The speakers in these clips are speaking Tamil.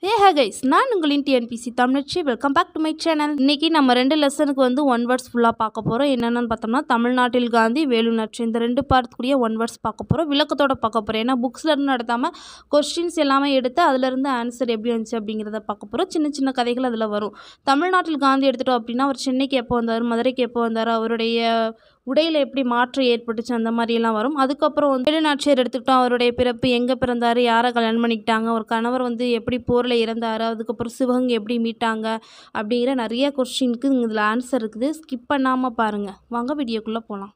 ஏ ஹே கைஸ் நான் உங்களின் டிஎன்பிசி தமிழ்ச்சி welcome back to my channel இன்னைக்கு நம்ம ரெண்டு லெசனுக்கு வந்து ஒன் வேர்ட்ஸ் ஃபுல்லாக பார்க்க போகிறோம் என்னென்னு பார்த்தோம்னா தமிழ்நாட்டில் காந்தி வேலு நட்சு இந்த ரெண்டு பார்த்துக்குரிய ஒன் வேர்ட்ஸ் பார்க்க போகிறோம் விளக்கத்தோட பார்க்க போகிறோம் ஏன்னா புக்ஸில் இருந்து நடத்தாமல் கொஸ்டின்ஸ் எல்லாமே எடுத்து அதுலேருந்து ஆன்சர் எப்படி வந்துச்சு அப்படிங்கிறத பார்க்க போகிறோம் சின்ன சின்ன கதைகள் அதில் வரும் தமிழ்நாட்டில் காந்தி எடுத்துட்டோம் அப்படின்னா அவர் சென்னைக்கு எப்போ வந்தார் மதுரைக்கு எப்போ வந்தார் அவருடைய உடையில் எப்படி மாற்றம் ஏற்பட்டுச்சு அந்த மாதிரியெல்லாம் வரும் அதுக்கப்புறம் வந்து வேலுநாச்சியார் எடுத்துக்கிட்டோம் அவருடைய பிறப்பு எங்கே பிறந்தார் யாரை கல்யாணம் பண்ணிக்கிட்டாங்க ஒரு கணவர் வந்து எப்படி போரில் இறந்தார் அதுக்கப்புறம் சிவகங்கை எப்படி மீட்டாங்க அப்படிங்கிற நிறைய கொஸ்டினுக்கு இதில் ஆன்சர் இருக்குது ஸ்கிப் பண்ணாமல் பாருங்கள் வாங்க வீடியோக்குள்ளே போகலாம்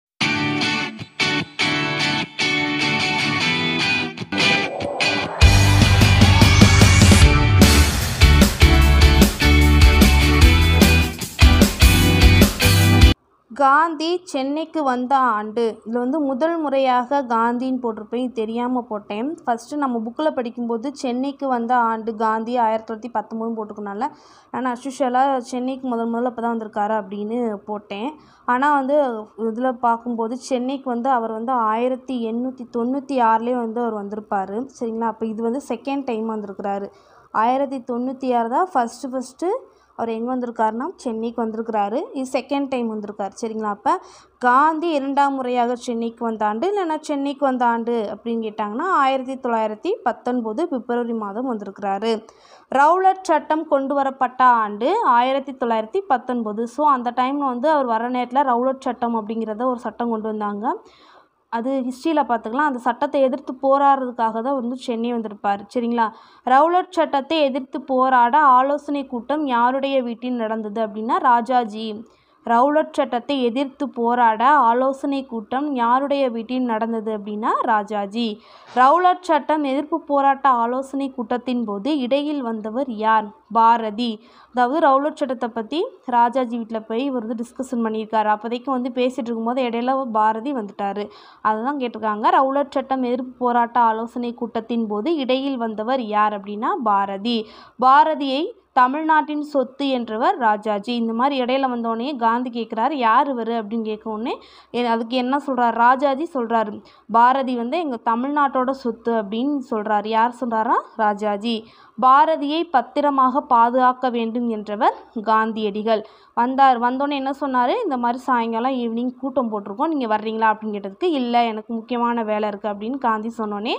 காந்தி சென்னைக்கு வந்த ஆண்டு இதில் வந்து முதல் முறையாக காந்தின்னு போட்டிருப்பேன் இது தெரியாமல் போட்டேன் ஃபஸ்ட்டு நம்ம புக்கில் படிக்கும்போது சென்னைக்கு வந்த ஆண்டு காந்தி ஆயிரத்தி தொள்ளாயிரத்தி பத்தொம்போதுன்னு போட்டுக்கனால நான் அஸ்யூஷுவலாக சென்னைக்கு முதல் முதல்ல இப்போ தான் வந்திருக்காரு அப்படின்னு போட்டேன் ஆனால் வந்து இதில் பார்க்கும்போது சென்னைக்கு வந்து அவர் வந்து ஆயிரத்தி எண்ணூற்றி தொண்ணூற்றி ஆறுலேயே வந்து அவர் வந்திருப்பார் சரிங்களா அப்போ இது வந்து செகண்ட் டைம் வந்திருக்கிறாரு ஆயிரத்தி தொண்ணூற்றி ஆறு தான் ஃபஸ்ட்டு ஃபஸ்ட்டு அவர் எங்கே வந்திருக்காருன்னா சென்னைக்கு வந்திருக்கிறாரு இது செகண்ட் டைம் வந்திருக்காரு சரிங்களா அப்போ காந்தி இரண்டாம் முறையாக சென்னைக்கு வந்த ஆண்டு இல்லைன்னா சென்னைக்கு வந்த ஆண்டு அப்படின்னு கேட்டாங்கன்னா ஆயிரத்தி தொள்ளாயிரத்தி பத்தொன்பது பிப்ரவரி மாதம் வந்திருக்கிறாரு ரவுலட் சட்டம் கொண்டு வரப்பட்ட ஆண்டு ஆயிரத்தி தொள்ளாயிரத்தி பத்தொன்பது ஸோ அந்த டைமில் வந்து அவர் வர நேரத்தில் ரவுலட் சட்டம் அப்படிங்கிறத ஒரு சட்டம் கொண்டு வந்தாங்க அது ஹிஸ்ட்ரியில் பார்த்துக்கலாம் அந்த சட்டத்தை எதிர்த்து போராடுறதுக்காக தான் வந்து சென்னை வந்திருப்பார் சரிங்களா ரவுலட் சட்டத்தை எதிர்த்து போராட ஆலோசனை கூட்டம் யாருடைய வீட்டில் நடந்தது அப்படின்னா ராஜாஜி ரவுலட் சட்டத்தை எதிர்த்து போராட ஆலோசனை கூட்டம் யாருடைய வீட்டில் நடந்தது அப்படின்னா ராஜாஜி ரவுலட் சட்டம் எதிர்ப்பு போராட்ட ஆலோசனை கூட்டத்தின் போது இடையில் வந்தவர் யார் பாரதி அதாவது ரவுலட் சட்டத்தை பற்றி ராஜாஜி வீட்டில் போய் இவர் வந்து டிஸ்கஷன் பண்ணியிருக்காரு அப்போதைக்கு வந்து பேசிகிட்டு இருக்கும்போது இடையில பாரதி வந்துட்டார் அதுதான் கேட்டிருக்காங்க ரவுலட் சட்டம் எதிர்ப்பு போராட்ட ஆலோசனை கூட்டத்தின் போது இடையில் வந்தவர் யார் அப்படின்னா பாரதி பாரதியை தமிழ்நாட்டின் சொத்து என்றவர் ராஜாஜி இந்த மாதிரி இடையில வந்தோடனே காந்தி கேட்குறாரு யார் இவர் அப்படின்னு கேட்கவுடனே அதுக்கு என்ன சொல்கிறார் ராஜாஜி சொல்கிறாரு பாரதி வந்து எங்கள் தமிழ்நாட்டோட சொத்து அப்படின்னு சொல்கிறார் யார் சொல்கிறாரா ராஜாஜி பாரதியை பத்திரமாக பாதுகாக்க வேண்டும் என்றவர் காந்தியடிகள் வந்தார் வந்தோடனே என்ன சொன்னார் இந்த மாதிரி சாயங்காலம் ஈவினிங் கூட்டம் போட்டிருக்கோம் நீங்கள் வர்றீங்களா அப்படின்னு கேட்டதுக்கு இல்லை எனக்கு முக்கியமான வேலை இருக்குது அப்படின்னு காந்தி சொன்னோன்னே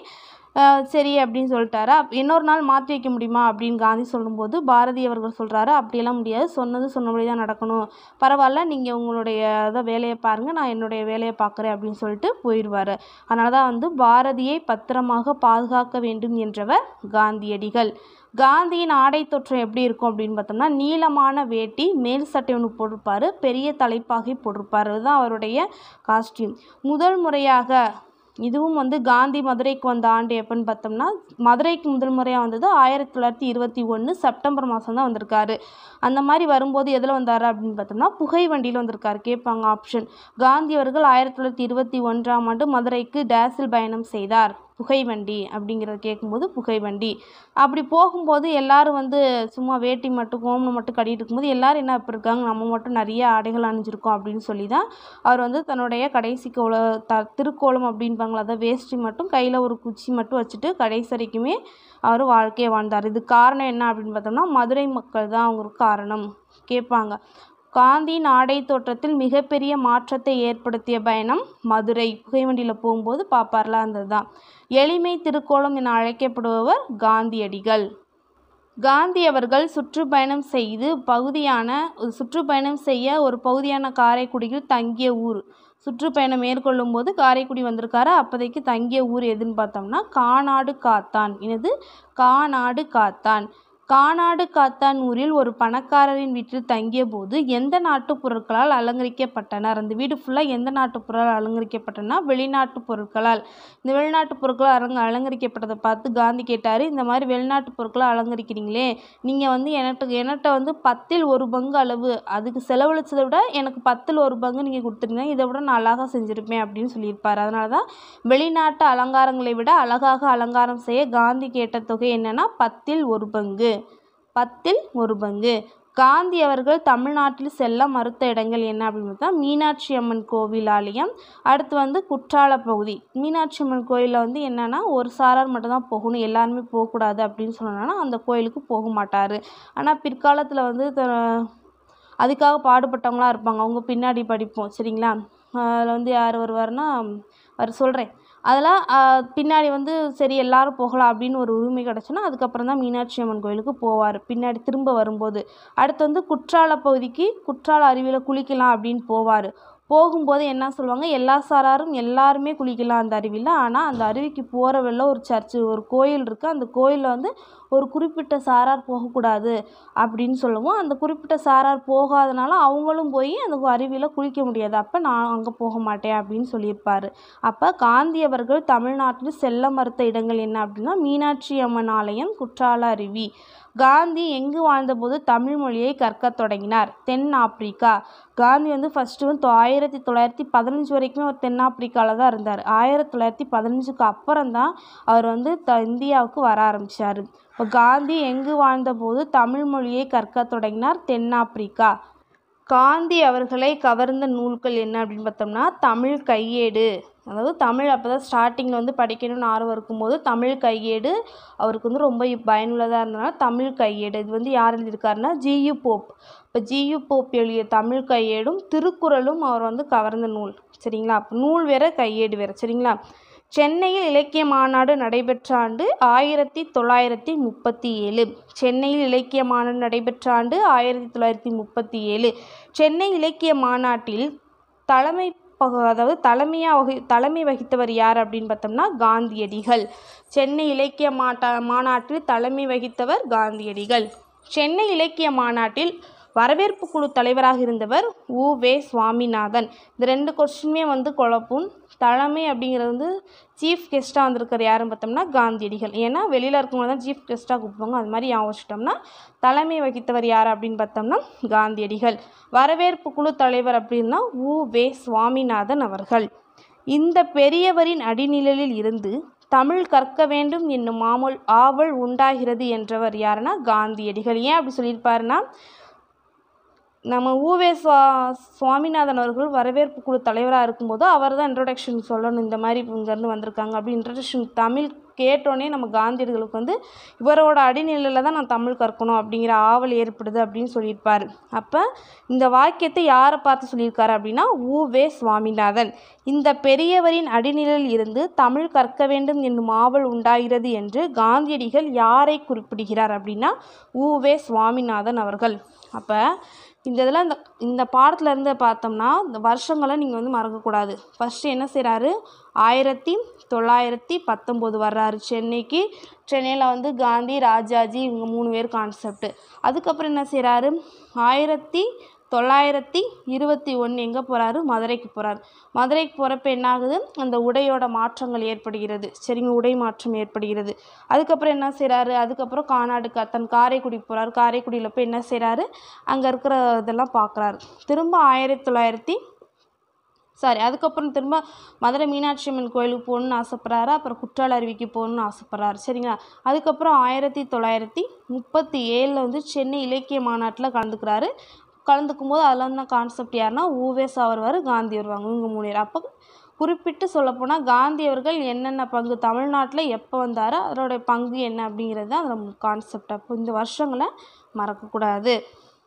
சரி அப்படின்னு சொல்லிட்டாரு இன்னொரு நாள் மாற்றி வைக்க முடியுமா அப்படின்னு காந்தி சொல்லும்போது பாரதி அவர்கள் சொல்கிறாரு அப்படியெல்லாம் முடியாது சொன்னது சொன்னபடி தான் நடக்கணும் பரவாயில்ல நீங்கள் உங்களுடைய இதை வேலையை பாருங்கள் நான் என்னுடைய வேலையை பார்க்குறேன் அப்படின்னு சொல்லிட்டு போயிடுவார் அதனால தான் வந்து பாரதியை பத்திரமாக பாதுகாக்க வேண்டும் என்றவர் காந்தியடிகள் காந்தியின் ஆடை தொற்றம் எப்படி இருக்கும் அப்படின்னு பார்த்தோம்னா நீளமான வேட்டி மேல் சட்டை ஒன்று போட்டிருப்பார் பெரிய தலைப்பாகை போட்டிருப்பார் அதுதான் அவருடைய காஸ்டியூம் முதல் முறையாக இதுவும் வந்து காந்தி மதுரைக்கு வந்த ஆண்டு எப்போன்னு பார்த்தோம்னா மதுரைக்கு முதல் முறையாக வந்தது ஆயிரத்தி தொள்ளாயிரத்தி இருபத்தி ஒன்று செப்டம்பர் மாதம் தான் வந்திருக்காரு அந்த மாதிரி வரும்போது எதில் வந்தார் அப்படின்னு பார்த்தோம்னா புகை வண்டியில் வந்திருக்காரு கேட்பாங்க ஆப்ஷன் காந்தி அவர்கள் ஆயிரத்தி தொள்ளாயிரத்தி இருபத்தி ஒன்றாம் ஆண்டு மதுரைக்கு டேஸில் பயணம் செய்தார் புகை வண்டி அப்படிங்கிறத கேட்கும்போது புகை வண்டி அப்படி போகும்போது எல்லோரும் வந்து சும்மா வேட்டி மட்டும் கோம்னு மட்டும் கட்டிட்டு இருக்கும்போது எல்லோரும் என்ன இப்போ இருக்காங்க நம்ம மட்டும் நிறைய ஆடைகள் அணிஞ்சிருக்கோம் அப்படின்னு சொல்லி தான் அவர் வந்து தன்னுடைய கடைசி கோல த திருக்கோலம் அப்படின்பாங்களா அதை வேஷ்டி மட்டும் கையில் ஒரு குச்சி மட்டும் வச்சுட்டு கடைசி வரைக்குமே அவர் வாழ்க்கையை வாழ்ந்தார் இது காரணம் என்ன அப்படின்னு பார்த்தோம்னா மதுரை மக்கள் தான் அவங்களுக்கு காரணம் கேட்பாங்க காந்தியின் ஆடை தோற்றத்தில் மிகப்பெரிய மாற்றத்தை ஏற்படுத்திய பயணம் மதுரை புகைவண்டியில் போகும்போது பார்ப்பார்ல அந்த தான் எளிமை திருக்கோலம் என அழைக்கப்படுபவர் காந்தியடிகள் காந்தி அவர்கள் சுற்றுப்பயணம் செய்து பகுதியான சுற்றுப்பயணம் செய்ய ஒரு பகுதியான காரைக்குடியில் தங்கிய ஊர் சுற்றுப்பயணம் மேற்கொள்ளும் போது காரைக்குடி வந்திருக்காரு அப்போதைக்கு தங்கிய ஊர் எதுன்னு பார்த்தோம்னா கானாடு காத்தான் எனது கானாடு காத்தான் கானாடு காத்தான் ஊரில் ஒரு பணக்காரரின் வீட்டில் தங்கிய போது எந்த நாட்டு பொருட்களால் அலங்கரிக்கப்பட்டனர் அந்த வீடு ஃபுல்லாக எந்த நாட்டு பொருளால் அலங்கரிக்கப்பட்டனா வெளிநாட்டு பொருட்களால் இந்த வெளிநாட்டு பொருட்களால் அலங்க அலங்கரிக்கப்பட்டதை பார்த்து காந்தி கேட்டார் இந்த மாதிரி வெளிநாட்டு பொருட்களை அலங்கரிக்கிறீங்களே நீங்கள் வந்து எனக்கு என்கிட்ட வந்து பத்தில் ஒரு பங்கு அளவு அதுக்கு செலவழிச்சதை விட எனக்கு பத்தில் ஒரு பங்கு நீங்கள் கொடுத்துருங்க இதை விட நான் அழகாக செஞ்சுருப்பேன் அப்படின்னு சொல்லியிருப்பார் அதனால தான் வெளிநாட்டு அலங்காரங்களை விட அழகாக அலங்காரம் செய்ய காந்தி கேட்ட தொகை என்னென்னா பத்தில் ஒரு பங்கு பத்தில் ஒரு பங்கு காந்தி அவர்கள் தமிழ்நாட்டில் செல்ல மறுத்த இடங்கள் என்ன அப்படின்னு பார்த்தா மீனாட்சி அம்மன் கோவில் ஆலயம் அடுத்து வந்து குற்றால பகுதி மீனாட்சி அம்மன் கோயிலில் வந்து என்னென்னா ஒரு சாரார் மட்டும்தான் போகணும் எல்லாருமே போகக்கூடாது அப்படின்னு சொன்னோன்னா அந்த கோயிலுக்கு போக மாட்டார் ஆனால் பிற்காலத்தில் வந்து த அதுக்காக பாடுபட்டவங்களா இருப்பாங்க அவங்க பின்னாடி படிப்போம் சரிங்களா அதில் வந்து யார் வருவாருன்னா அவர் சொல்கிறேன் அதெல்லாம் பின்னாடி வந்து சரி எல்லாரும் போகலாம் அப்படின்னு ஒரு உரிமை கிடச்சுன்னா அதுக்கப்புறம் தான் மீனாட்சி அம்மன் கோயிலுக்கு போவார் பின்னாடி திரும்ப வரும்போது அடுத்து வந்து குற்றால பகுதிக்கு குற்றால அருவியில் குளிக்கலாம் அப்படின்னு போவார் போகும்போது என்ன சொல்லுவாங்க எல்லா சாராரும் எல்லாருமே குளிக்கலாம் அந்த அருவியில் ஆனால் அந்த அருவிக்கு போகிற வழில ஒரு சர்ச்சு ஒரு கோயில் இருக்குது அந்த கோயிலில் வந்து ஒரு குறிப்பிட்ட சாரார் போகக்கூடாது அப்படின்னு சொல்லவும் அந்த குறிப்பிட்ட சாரார் போகாதனால அவங்களும் போய் அந்த அருவியில் குளிக்க முடியாது அப்போ நான் அங்கே போக மாட்டேன் அப்படின்னு சொல்லியிருப்பார் அப்போ காந்தி அவர்கள் தமிழ்நாட்டில் செல்ல மறுத்த இடங்கள் என்ன அப்படின்னா மீனாட்சி அம்மன் ஆலயம் குற்றால அருவி காந்தி எங்கு வாழ்ந்தபோது தமிழ் மொழியை கற்கத் தொடங்கினார் தென் ஆப்பிரிக்கா காந்தி வந்து ஃபஸ்ட்டு வந்து ஆயிரத்தி தொள்ளாயிரத்தி பதினஞ்சு வரைக்குமே அவர் தென்னாப்பிரிக்காவில் தான் இருந்தார் ஆயிரத்தி தொள்ளாயிரத்தி பதினஞ்சுக்கு அப்புறம் தான் அவர் வந்து த இந்தியாவுக்கு வர ஆரம்பித்தார் இப்போ காந்தி எங்கு வாழ்ந்தபோது தமிழ் மொழியை கற்கத் தொடங்கினார் தென்னாப்பிரிக்கா காந்தி அவர்களை கவர்ந்த நூல்கள் என்ன அப்படின்னு பார்த்தோம்னா தமிழ் கையேடு அதாவது தமிழ் அப்போ தான் ஸ்டார்டிங்கில் வந்து படிக்கணும்னு ஆர்வம் இருக்கும்போது தமிழ் கையேடு அவருக்கு வந்து ரொம்ப பயனுள்ளதாக இருந்தனால தமிழ் கையேடு இது வந்து யார் எழுதியிருக்காருன்னா ஜியு போப் இப்போ ஜியு போப் எழுதிய தமிழ் கையேடும் திருக்குறளும் அவர் வந்து கவர்ந்த நூல் சரிங்களா அப்போ நூல் வேறு கையேடு வேறு சரிங்களா சென்னையில் இலக்கிய மாநாடு நடைபெற்ற ஆண்டு ஆயிரத்தி தொள்ளாயிரத்தி முப்பத்தி ஏழு சென்னையில் இலக்கிய மாநாடு நடைபெற்ற ஆண்டு ஆயிரத்தி தொள்ளாயிரத்தி முப்பத்தி ஏழு சென்னை இலக்கிய மாநாட்டில் தலைமை பகு அதாவது தலைமையாக வகி தலைமை வகித்தவர் யார் அப்படின்னு பார்த்தோம்னா காந்தியடிகள் சென்னை இலக்கிய மாட்டா மாநாட்டில் தலைமை வகித்தவர் காந்தியடிகள் சென்னை இலக்கிய மாநாட்டில் வரவேற்பு குழு தலைவராக இருந்தவர் உ வே சுவாமிநாதன் இந்த ரெண்டு கொஸ்டினுமே வந்து குழப்பும் தலைமை அப்படிங்கிறது வந்து சீஃப் கெஸ்ட்டாக வந்திருக்கிற யாருன்னு பார்த்தோம்னா காந்தியடிகள் ஏன்னா வெளியில் இருக்கவங்க தான் சீஃப் கெஸ்ட்டாக கூப்பிடுவாங்க அது மாதிரி ஞாபகம் வச்சுட்டோம்னா தலைமை வகித்தவர் யார் அப்படின்னு பார்த்தோம்னா காந்தியடிகள் வரவேற்பு குழு தலைவர் அப்படின்னா உ வே சுவாமிநாதன் அவர்கள் இந்த பெரியவரின் அடிநிழலில் இருந்து தமிழ் கற்க வேண்டும் என்னும் மாமூல் ஆவல் உண்டாகிறது என்றவர் யாருன்னா காந்தியடிகள் ஏன் அப்படி சொல்லியிருப்பாருன்னா நம்ம ஊவே சுவா சுவாமிநாதன் அவர்கள் வரவேற்பு குழு தலைவராக இருக்கும்போது அவர் தான் இன்ட்ரொடக்ஷன் சொல்லணும் இந்த மாதிரி இங்கேருந்து வந்திருக்காங்க அப்படி இன்ட்ரடக்ஷன் தமிழ் கேட்டோன்னே நம்ம காந்தியடிகளுக்கு வந்து இவரோட அடிநிலையில் தான் நான் தமிழ் கற்கணும் அப்படிங்கிற ஆவல் ஏற்படுது அப்படின்னு சொல்லியிருப்பார் அப்போ இந்த வாக்கியத்தை யாரை பார்த்து சொல்லியிருக்காரு அப்படின்னா உ வே சுவாமிநாதன் இந்த பெரியவரின் அடிநிலையில் இருந்து தமிழ் கற்க வேண்டும் என்னும் ஆவல் உண்டாகிறது என்று காந்தியடிகள் யாரை குறிப்பிடுகிறார் அப்படின்னா உ வே சுவாமிநாதன் அவர்கள் அப்போ இந்த இதெல்லாம் இந்த இந்த பாடத்தில் இருந்து பார்த்தோம்னா இந்த வருஷங்களை நீங்கள் வந்து மறக்கக்கூடாது ஃபஸ்ட்டு என்ன செய்கிறாரு ஆயிரத்தி தொள்ளாயிரத்தி பத்தொம்போது வர்றாரு சென்னைக்கு சென்னையில் வந்து காந்தி ராஜாஜி இவங்க மூணு பேர் கான்செப்ட்டு அதுக்கப்புறம் என்ன செய்கிறாரு ஆயிரத்தி தொள்ளாயிரத்தி இருபத்தி ஒன்று எங்கே போகிறாரு மதுரைக்கு போகிறாரு மதுரைக்கு போகிறப்ப என்ன ஆகுது அந்த உடையோட மாற்றங்கள் ஏற்படுகிறது சரிங்க உடை மாற்றம் ஏற்படுகிறது அதுக்கப்புறம் என்ன செய்கிறாரு அதுக்கப்புறம் கானாடு தன் காரைக்குடிக்கு போகிறாரு காரைக்குடியில் போய் என்ன செய்கிறாரு அங்கே இருக்கிற இதெல்லாம் பார்க்குறாரு திரும்ப ஆயிரத்தி தொள்ளாயிரத்தி சாரி அதுக்கப்புறம் திரும்ப மதுரை மீனாட்சி அம்மன் கோயிலுக்கு போகணுன்னு ஆசைப்பட்றாரு அப்புறம் குற்றால அருவிக்கு போகணுன்னு ஆசைப்பட்றாரு சரிங்களா அதுக்கப்புறம் ஆயிரத்தி தொள்ளாயிரத்தி முப்பத்தி ஏழில் வந்து சென்னை இலக்கிய மாநாட்டில் கலந்துக்கிறாரு கலந்துக்கும் போது அதில் வந்து கான்செப்ட் யாருன்னா ஊவேஸ் வருவார் காந்தி வருவாங்க இவங்க மூணு பேர் அப்போ குறிப்பிட்டு சொல்லப்போனால் காந்தி அவர்கள் என்னென்ன பங்கு தமிழ்நாட்டில் எப்போ வந்தாரோ அதோடைய பங்கு என்ன அப்படிங்கிறது தான் அதில் கான்செப்ட் அப்போ இந்த வருஷங்களை மறக்கக்கூடாது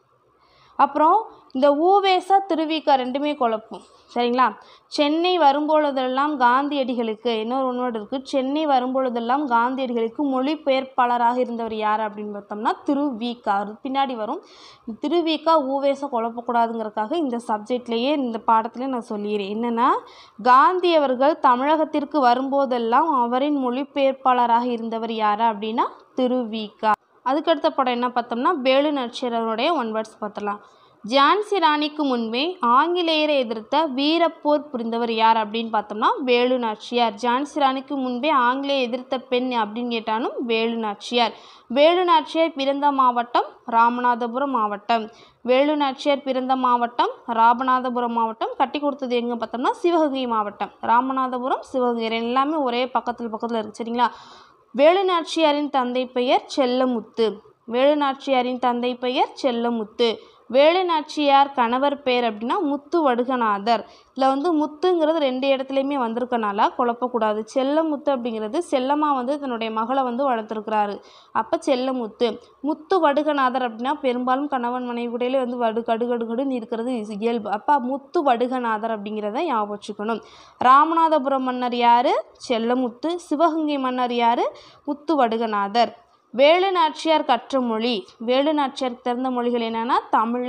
அப்புறம் இந்த ஊவேசா திருவிக்கா ரெண்டுமே குழப்பும் சரிங்களா சென்னை வரும்பொழுதெல்லாம் காந்தியடிகளுக்கு இன்னொரு ஒன்றோடு இருக்குது சென்னை வரும்பொழுதெல்லாம் காந்தியடிகளுக்கு மொழிபெயர்ப்பாளராக இருந்தவர் யார் அப்படின்னு பார்த்தோம்னா திருவிக்கா அது பின்னாடி வரும் திருவிக்கா ஊவேசா குழப்பக்கூடாதுங்கிறதுக்காக இந்த சப்ஜெக்ட்லேயே இந்த பாடத்தில் நான் சொல்லிடுறேன் என்னென்னா காந்தி அவர்கள் தமிழகத்திற்கு வரும்போதெல்லாம் அவரின் மொழிபெயர்ப்பாளராக இருந்தவர் யார் அப்படின்னா திருவிக்கா அதுக்கடுத்த படம் என்ன பார்த்தோம்னா வேலு நட்சத்திரனுடைய ஒன் வேர்ட்ஸ் பார்த்துடலாம் ஜான்சி ராணிக்கு முன்பே ஆங்கிலேயரை எதிர்த்த வீரப்போர் புரிந்தவர் யார் அப்படின்னு பார்த்தோம்னா வேலு நாச்சியார் ஜான்சி ராணிக்கு முன்பே ஆங்கிலேய எதிர்த்த பெண் அப்படின்னு கேட்டாலும் வேலு நாச்சியார் வேலு நாச்சியார் பிறந்த மாவட்டம் ராமநாதபுரம் மாவட்டம் வேலு நாச்சியார் பிறந்த மாவட்டம் ராமநாதபுரம் மாவட்டம் கட்டி கொடுத்தது எங்கே பார்த்தோம்னா சிவகங்கை மாவட்டம் ராமநாதபுரம் சிவகங்கை எல்லாமே ஒரே பக்கத்தில் பக்கத்தில் இருக்குது சரிங்களா வேலு நாச்சியாரின் தந்தை பெயர் செல்லமுத்து வேலு நாச்சியாரின் தந்தை பெயர் செல்லமுத்து வேலு நாச்சியார் கணவர் பெயர் அப்படின்னா முத்து வடுகநாதர் இதில் வந்து முத்துங்கிறது ரெண்டு இடத்துலையுமே வந்திருக்கனால குழப்பக்கூடாது செல்லமுத்து அப்படிங்கிறது செல்லம்மா வந்து தன்னுடைய மகளை வந்து வளர்த்துருக்கிறாரு அப்போ செல்லமுத்து முத்து வடுகநாதர் அப்படின்னா பெரும்பாலும் கணவன் மனைவி கூடயிலே வந்து வடு கடுகடுகடுன்னு இருக்கிறது இஸ் இயல்பு அப்போ முத்து வடுகநாதர் அப்படிங்கிறத ஞாபகம் வச்சுக்கணும் ராமநாதபுரம் மன்னர் யார் செல்லமுத்து சிவகங்கை மன்னர் யார் முத்து வடுகநாதர் வேலு நாச்சியார் கற்ற மொழி வேலு நாச்சியார் தெரிந்த மொழிகள் என்னென்னா தமிழ்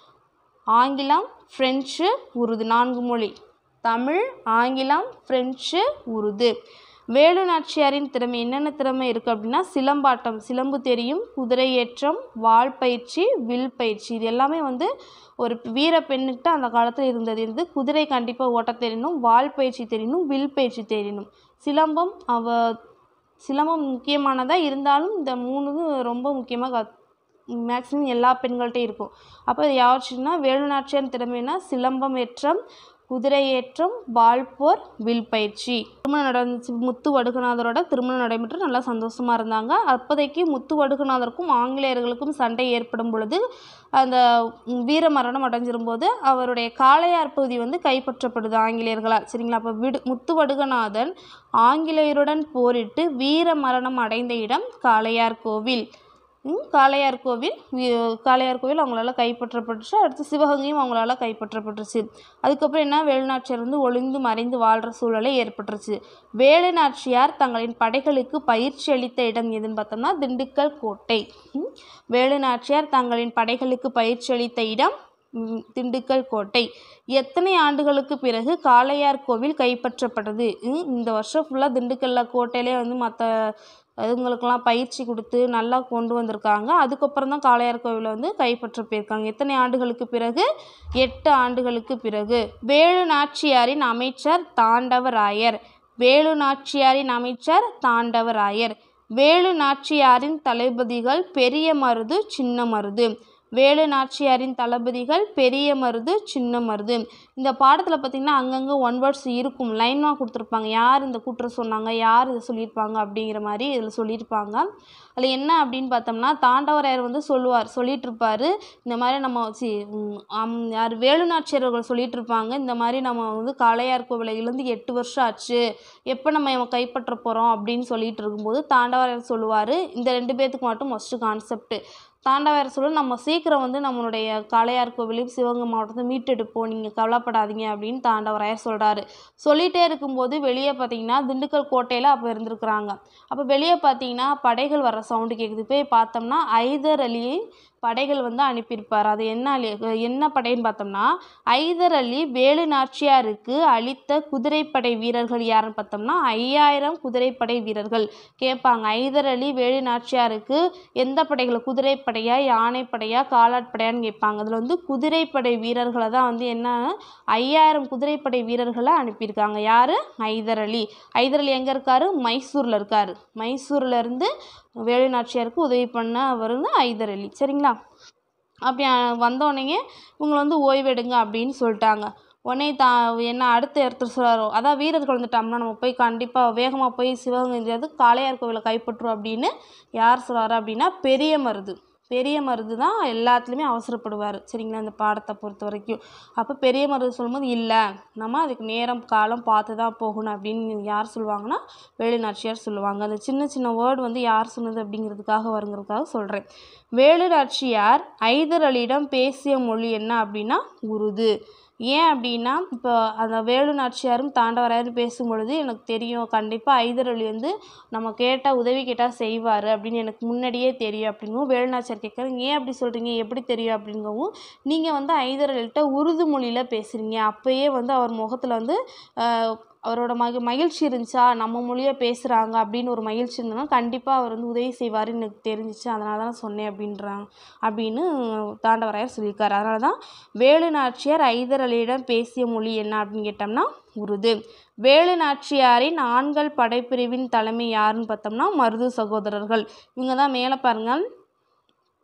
ஆங்கிலம் ஃப்ரெஞ்சு உருது நான்கு மொழி தமிழ் ஆங்கிலம் ஃப்ரெஞ்சு உருது வேலு நாச்சியாரின் திறமை என்னென்ன திறமை இருக்குது அப்படின்னா சிலம்பாட்டம் சிலம்பு தெரியும் குதிரை ஏற்றம் வாள் பயிற்சி வில் பயிற்சி இது எல்லாமே வந்து ஒரு வீர பெண்ணுக்கிட்ட அந்த காலத்தில் இருந்தது இருந்து குதிரை கண்டிப்பாக ஓட்ட தெரியணும் வாள் பயிற்சி தெரியணும் வில் பயிற்சி தெரியணும் சிலம்பம் அவ சிலம்பம் முக்கியமானதாக இருந்தாலும் இந்த மூணு ரொம்ப முக்கியமாக கத் மேக்ஸிமம் எல்லா பெண்கள்கிட்டையும் இருக்கும் அப்போ யாச்சுன்னா வேலுநாச்சியார் திறமைனா சிலம்பம் ஏற்றம் குதிரை ஏற்றம் வால்போர் வில் பயிற்சி திருமணம் நடந்துச்சு முத்து வடுகநாதரோட திருமணம் நடைபெற்று நல்லா சந்தோஷமா இருந்தாங்க அப்போதைக்கு முத்து வடுகநாதருக்கும் ஆங்கிலேயர்களுக்கும் சண்டை ஏற்படும் பொழுது அந்த வீர மரணம் அடைஞ்சிரும்போது அவருடைய காளையார் பகுதி வந்து கைப்பற்றப்படுது ஆங்கிலேயர்களால் சரிங்களா அப்போ விடு முத்து வடுகநாதன் ஆங்கிலேயருடன் போரிட்டு வீர மரணம் அடைந்த இடம் காளையார் கோவில் ம், காளையார் கோவில் வி- காளையார் கோவில் அவங்களால கைப்பற்றப்பட்டுச்சு அடுத்து சிவகங்கையும் அவங்களால கைப்பற்றப்பட்டுருச்சு அதுக்கப்புறம் என்ன வேலுநாச்சியார் வந்து ஒளிந்து மறைந்து வாழ்கிற சூழலே ஏற்பட்டுருச்சு வேலுநாச்சியார் தங்களின் படைகளுக்கு பயிற்சி அளித்த இடம் எதுன்னு பார்த்தோம்னா திண்டுக்கல் கோட்டை ம், வேலுநாச்சியார் தங்களின் படைகளுக்கு பயிற்சி அளித்த இடம் ம், திண்டுக்கல் கோட்டை எத்தனை ஆண்டுகளுக்கு பிறகு காளையார் கோவில் கைப்பற்றப்பட்டது ம், இந்த வருஷம் ஃபுல்லாக திண்டுக்கல்ல கோட்டையிலே வந்து மற்ற அதுங்களுக்கெல்லாம் பயிற்சி கொடுத்து நல்லா கொண்டு வந்திருக்காங்க அதுக்கப்புறம் தான் காளையார் கோவிலை வந்து கைப்பற்ற போயிருக்காங்க எத்தனை ஆண்டுகளுக்கு பிறகு எட்டு ஆண்டுகளுக்கு பிறகு வேலு நாச்சியாரின் அமைச்சர் தாண்டவராயர் வேலு நாச்சியாரின் அமைச்சர் தாண்டவராயர் வேலு நாச்சியாரின் தளபதிகள் பெரிய மருது சின்ன மருது வேலு நாச்சியாரின் தளபதிகள் பெரிய மருது சின்ன மருது இந்த பாடத்தில் பார்த்திங்கன்னா அங்கங்கே ஒன் வேர்ட்ஸ் இருக்கும் லைனாக கொடுத்துருப்பாங்க யார் இந்த கூற்று சொன்னாங்க யார் இதை சொல்லியிருப்பாங்க அப்படிங்கிற மாதிரி இதில் சொல்லியிருப்பாங்க அதில் என்ன அப்படின்னு பார்த்தோம்னா தாண்டவராயர் வந்து சொல்லுவார் சொல்லிட்டு இருப்பாரு இந்த மாதிரி நம்ம சி ம், ஆம், யார் வேலுநாச்சியார் அவர்கள் சொல்லிட்டு இருப்பாங்க இந்த மாதிரி நம்ம வந்து காளையார் கோவிலை இழந்து எட்டு வருஷம் ஆச்சு எப்போ நம்ம இவன் கைப்பற்ற போகிறோம் அப்படின்னு சொல்லிட்டு இருக்கும்போது தாண்டவராயர் சொல்லுவார் இந்த ரெண்டு பேர்த்துக்கு மட்டும் மஸ்ட்டு கான்செப்ட் தாண்டவராயர் சொல்ல நம்ம சீக்கிரம் வந்து நம்மளுடைய காளையார் கோவிலையும் சிவகங்கை மாவட்டத்தை மீட்டெடுப்போம் நீங்கள் கவலைப்படாதீங்க அப்படின்னு தாண்டவராயர் சொல்கிறாரு சொல்லிகிட்டே இருக்கும்போது வெளியே பார்த்தீங்கன்னா திண்டுக்கல் கோட்டையில் அப்போ இருந்திருக்கிறாங்க அப்போ வெளியே பார்த்தீங்கன்னா படைகள் வர சவுண்டு கேட்குது போய் பார்த்தோம்னா ஐதர் அலியை படைகள் வந்து அனுப்பியிருப்பார் அது என்ன அலி என்ன படைன்னு பார்த்தோம்னா ஐதர் அலி வேலு நாச்சியாருக்கு அளித்த குதிரைப்படை வீரர்கள் யாருன்னு பார்த்தோம்னா ஐயாயிரம் குதிரைப்படை வீரர்கள் கேட்பாங்க ஐதர் அலி வேலு நாச்சியாருக்கு எந்த படைகள் குதிரைப்படையா யானைப்படையா காலாட்படையான்னு கேட்பாங்க அதில் வந்து குதிரைப்படை வீரர்களை தான் வந்து என்ன ஐயாயிரம் குதிரைப்படை வீரர்களை அனுப்பியிருக்காங்க யார் ஐதர் அலி ஐதர் அலி எங்கே இருக்காரு மைசூரில் இருக்காரு மைசூர்ல இருந்து வேலு நாச்சியாருக்கு உதவி பண்ண அவர் வந்து ஐதர் அலி சரிங்களா அப்படி வந்தோடனே இவங்களை வந்து ஓய்வெடுங்க அப்படின்னு சொல்லிட்டாங்க உடனே தா என்ன அடுத்த இடத்துல சொல்கிறாரோ அதான் வீரர்கள் வந்துட்டோம்னா நம்ம போய் கண்டிப்பாக வேகமாக போய் சிவகங்கை இந்தியாவது காளையார் கோவிலை கைப்பற்றுவோம் அப்படின்னு யார் சொல்கிறாரு அப்படின்னா பெரிய மருது பெரிய மருது தான் எல்லாத்துலேயுமே அவசரப்படுவார் சரிங்களா இந்த பாடத்தை பொறுத்த வரைக்கும் அப்போ பெரிய மருது சொல்லும்போது இல்லை நம்ம அதுக்கு நேரம் காலம் பார்த்து தான் போகணும் அப்படின்னு யார் சொல்லுவாங்கன்னா வேலு நாச்சியார் சொல்லுவாங்க அந்த சின்ன சின்ன வேர்டு வந்து யார் சொன்னது அப்படிங்கிறதுக்காக வருங்கிறதுக்காக சொல்கிறேன் வேலு நாச்சியார் ஐதர் அலியிடம் பேசிய மொழி என்ன அப்படின்னா உருது ஏன் அப்படின்னா இப்போ அந்த வேலு நாச்சியாரும் தாண்டவராயரும் பேசும்பொழுது எனக்கு தெரியும் கண்டிப்பாக ஐதர் அலி வந்து நம்ம கேட்டால் உதவி கேட்டால் செய்வார் அப்படின்னு எனக்கு முன்னாடியே தெரியும் அப்படிங்கவும் வேலு நாச்சியார் கேட்குறாங்க ஏன் அப்படி சொல்கிறீங்க எப்படி தெரியும் அப்படிங்கவும் நீங்கள் வந்து ஐதர் அலிகிட்ட உருது மொழியில் பேசுகிறீங்க அப்போயே வந்து அவர் முகத்தில் வந்து ஆஹ், அவரோட மகி மகிழ்ச்சி இருந்துச்சா நம்ம மொழியை பேசுகிறாங்க அப்படின்னு ஒரு மகிழ்ச்சி இருந்ததுன்னா கண்டிப்பான்னு அவர் வந்து உதவி செய்வாருன்னு எனக்கு தெரிஞ்சிச்சு அதனால தான் சொன்னேன் அப்படின்றாங்க அப்படின்னு தாண்டவராயர் சொல்லியிருக்காரு அதனால தான் வேலு நாச்சியார் ஐதர் அலியிடம் பேசிய மொழி என்ன அப்படின்னு கேட்டோம்னா உருது வேலு நாச்சியாரின் ஆண்கள் படைப்பிரிவின் தலைமை யாருன்னு பார்த்தோம்னா மருது சகோதரர்கள் இவங்க தான் மேலே பாருங்கள்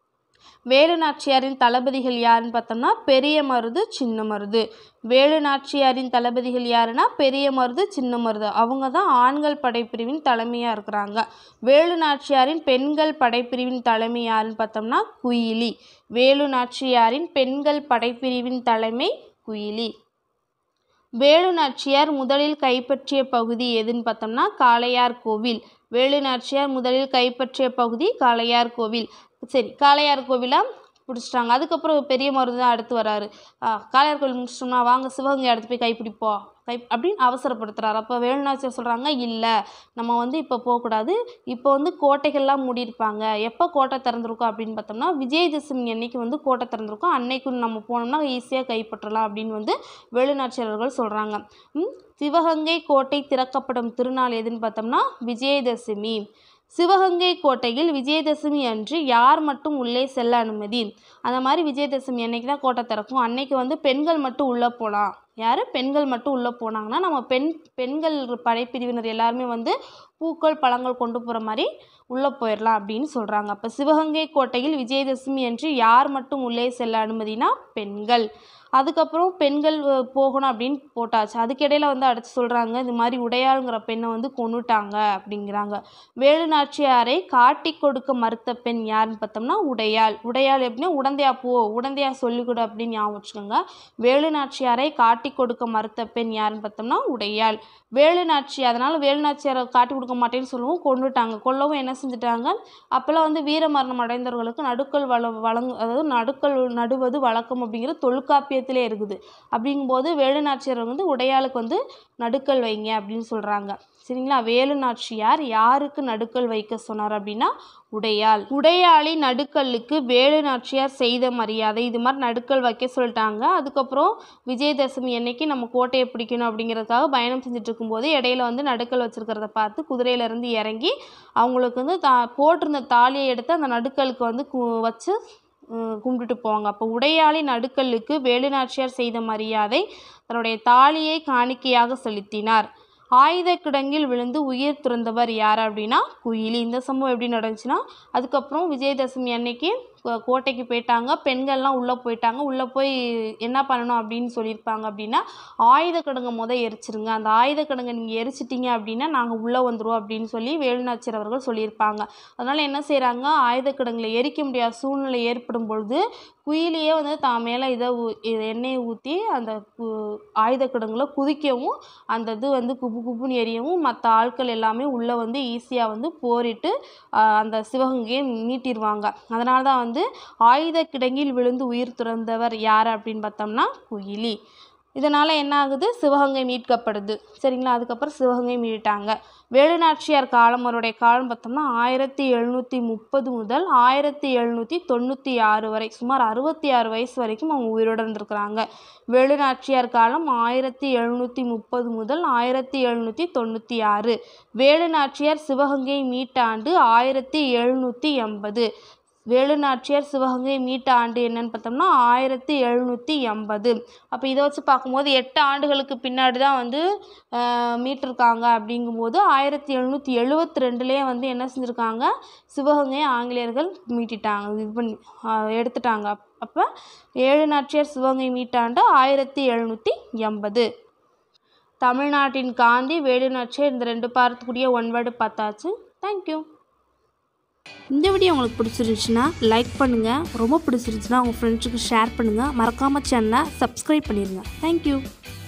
வேலு நாச்சியாரின் தளபதிகள் யாருன்னு பார்த்தோம்னா பெரிய மருது சின்ன மருது வேலு நாச்சியாரின் தளபதிகள் யாருன்னா பெரிய மருது சின்ன மருது அவங்க தான் ஆண்கள் படைப்பிரிவின் தலைமையாக இருக்கிறாங்க வேலு நாச்சியாரின் பெண்கள் படைப்பிரிவின் தலைமை யாருன்னு பார்த்தோம்னா குயிலி வேலு நாச்சியாரின் பெண்கள் படைப்பிரிவின் தலைமை குயிலி வேலு நாச்சியார் முதலில் கைப்பற்றிய பகுதி எதுன்னு பார்த்தோம்னா காளையார் கோவில் வேலு நாச்சியார் முதலில் கைப்பற்றிய பகுதி காளையார் கோவில் சரி காளையார் கோவிலை பிடிச்சிட்டாங்க அதுக்கப்புறம் பெரிய மருது தான் அடுத்து வராரு ஆ, காளையார் கோவில் முடிச்சிட்டோம்னா வாங்க சிவகங்கை அடுத்து போய் கைப்பிடிப்போம் கை அப்படின்னு அவசரப்படுத்துறாரு அப்போ வேலுநாச்சியார் சொல்கிறாங்க இல்லை நம்ம வந்து இப்போ போகக்கூடாது இப்போ வந்து கோட்டைகள்லாம் மூடியிருப்பாங்க எப்போ கோட்டை திறந்திருக்கும் அப்படின்னு பார்த்தோம்னா விஜயதசமி அன்னைக்கு வந்து கோட்டை திறந்திருக்கும் அன்னைக்கு நம்ம போனோம்னா ஈஸியாக கைப்பற்றலாம் அப்படின்னு வந்து வேலுநாச்சியார் அவர்கள் சொல்கிறாங்க சிவகங்கை கோட்டை திறக்கப்படும் திருநாள் எதுன்னு பார்த்தோம்னா விஜயதசமி சிவகங்கை கோட்டையில் விஜயதசமி அன்று யார் மட்டும் உள்ளே செல்ல அனுமதி அந்த மாதிரி விஜயதசமி அன்னைக்கு தான் கோட்டை திறக்கும் அன்னைக்கு வந்து பெண்கள் மட்டும் உள்ளே போகலாம் யார் பெண்கள் மட்டும் உள்ளே போனாங்கன்னா நம்ம பெண் பெண்கள் படைப்பிரிவினர் எல்லாருமே வந்து பூக்கள் பழங்கள் கொண்டு போகிற மாதிரி உள்ளே போயிடலாம் அப்படின்னு சொல்கிறாங்க அப்போ சிவகங்கை கோட்டையில் விஜயதசமி அன்று யார் மட்டும் உள்ளே செல்ல அனுமதினா பெண்கள் அதுக்கப்புறம் பெண்கள் அஹ், போகணும் அப்படின்னு போட்டாச்சு அதுக்கிடையில வந்து அடுத்து சொல்கிறாங்க இந்த மாதிரி உடையாளுங்கிற பெண்ணை வந்து கொன்னுட்டாங்க அப்படிங்கிறாங்க வேலு நாச்சியாரை காட்டி கொடுக்க மறுத்த பெண் யாருன்னு பார்த்தோம்னா உடையாள் உடையாள் எப்படின்னா உடந்தையா போ உடந்தையா சொல்லிக் கொடு அப்படின்னு ஞாபகம் வச்சுக்கோங்க வேலு நாச்சியாரை காட்டி கொடுக்க மறுத்த பெண் யாருன்னு பார்த்தோம்னா உடையாள் வேலு நாச்சி அதனால் வேலு நாச்சியாரை காட்டி கொடுக்க மாட்டேன்னு சொல்லவும் கொன்னுட்டாங்க கொல்லவும் என்ன செஞ்சுட்டாங்க அப்போல்லாம் வந்து வீரமரணம் அடைந்தவர்களுக்கு நடுக்கல் வள வழங்கு அதாவது நடுக்கல் நடுவது வழக்கம் அப்படிங்கிற தொல்காப்பியத்திலே இருக்குது அப்படிங்கும்போது வேலு நாச்சியார் வந்து உடையாளுக்கு வந்து நடுக்கல் வைங்க அப்படின்னு சொல்கிறாங்க சரிங்களா வேலு நாச்சியார் யாருக்கு நடுக்கல் வைக்க சொன்னார் அப்படின்னா உடையாள் உடையாளி நடுக்கல்லுக்கு வேலு நாச்சியார் செய்த மரியாதை இது மாதிரி நடுக்கல் வைக்க சொல்லிட்டாங்க அதுக்கப்புறம் விஜயதசமி அன்னைக்கு நம்ம கோட்டையை பிடிக்கணும் அப்படிங்கிறதுக்காக பயணம் செஞ்சுட்டு இருக்கும்போது இடையில வந்து நடுக்கல் வச்சிருக்கிறத பார்த்து குதிரையிலேருந்து இறங்கி அவங்களுக்கு வந்து தா போட்டிருந்த தாலியை எடுத்து அந்த நடுக்கலுக்கு வந்து கு வச்சு உம், கும்பிட்டுட்டு போவாங்க அப்போ உடையாளி நடுக்கல்லுக்கு வேலுநாச்சியார் செய்த மரியாதை தன்னுடைய தாலியை காணிக்கையாக செலுத்தினார் ஆயுத கிடங்கில் விழுந்து உயிர் துறந்தவர் யார் அப்படின்னா குயிலி இந்த சம்பவம் எப்படி நடந்துச்சுன்னா அதுக்கப்புறம் விஜயதசமி அன்னைக்கு கோ- கோட்டைக்கு போயிட்டாங்க பெண்கள்லாம் உள்ளே போயிட்டாங்க உள்ளே போய் என்ன பண்ணணும் அப்படின்னு சொல்லியிருப்பாங்க அப்படின்னா ஆயுத கிடங்கை முத எரிச்சிருங்க அந்த ஆயுத கிடங்கை நீங்கள் எரிச்சிட்டிங்க அப்படின்னா நாங்கள் உள்ளே வந்துருவோம் அப்படின்னு சொல்லி வேலுநாச்சியர் அவர்கள் சொல்லியிருப்பாங்க அதனால் என்ன செய்கிறாங்க ஆயுத கிடங்குல எரிக்க முடியாத சூழ்நிலை ஏற்படும் பொழுது குயிலியே வந்து தான் மேலே இதை ஊ- இதை எண்ணெயை ஊற்றி அந்த கு- ஆயுத கிடங்குல குதிக்கவும் அந்த இது வந்து குபு குபுன்னு எரியவும் மற்ற ஆட்கள் எல்லாமே உள்ளே வந்து ஈஸியாக வந்து போரிட்டு ஆஹ், அந்த சிவகங்கையை மீட்டிருவாங்க அதனால தான் வந்து ஆயுத கிடங்கில் விழுந்து உயிர் துறந்தவர் யார் அப்படின்னு பார்த்தோம்னா குயிலி இதனால் என்ன ஆகுது சிவகங்கை மீட்கப்படுது சரிங்களா அதுக்கப்புறம் சிவகங்கை மீட்டாங்க வேலுநாச்சியார் காலம் அவருடைய காலம் பார்த்தோம்னா ஆயிரத்தி எழுநூற்றி முப்பது முதல் ஆயிரத்தி எழுநூற்றி தொண்ணூற்றி ஆறு வரை சுமார் அறுபத்தி ஆறு வயசு வரைக்கும் அவங்க உயிரோடு இருந்திருக்கிறாங்க வேலுநாச்சியார் காலம் ஆயிரத்தி எழுநூற்றி முப்பது முதல் ஆயிரத்தி எழுநூற்றி தொண்ணூற்றி ஆறு வேலுநாச்சியார் சிவகங்கை மீட்ட ஆண்டு ஆயிரத்தி எழுநூற்றி எண்பது வேலுநாச்சியார் சிவகங்கை மீட்ட ஆண்டு என்னன்னு பார்த்தோம்னா ஆயிரத்தி எழுநூற்றி எண்பது அப்போ இதை வச்சு பார்க்கும்போது எட்டு ஆண்டுகளுக்கு பின்னாடி தான் வந்து ஆஹ், மீட்டிருக்காங்க அப்படிங்கும்போது ஆயிரத்தி எழுநூற்றி எழுபத்தி ரெண்டுலேயே வந்து என்ன செஞ்சுருக்காங்க சிவகங்கையை ஆங்கிலேயர்கள் மீட்டிட்டாங்க இது பண்ணி ஆஹ், எடுத்துட்டாங்க அப்போ ஏழு நாச்சியார் சிவகங்கை மீட்டாண்டு ஆயிரத்தி எழுநூற்றி எண்பது தமிழ்நாட்டின் காந்தி வேலுநாச்சியார் இந்த ரெண்டு பார்த்துக்கூடிய ஒன் வேர்டு பார்த்தாச்சு தேங்க்யூ இந்த வீடியோ உங்களுக்கு பிடிச்சிருந்துச்சுன்னா லைக் பண்ணுங்கள் ரொம்ப பிடிச்சிருந்துச்சுன்னா உங்கள் ஃப்ரெண்ட்ஸுக்கு ஷேர் பண்ணுங்கள் மறக்காமல் சேனலை சப்ஸ்கிரைப் பண்ணிடுங்க தேங்க்யூ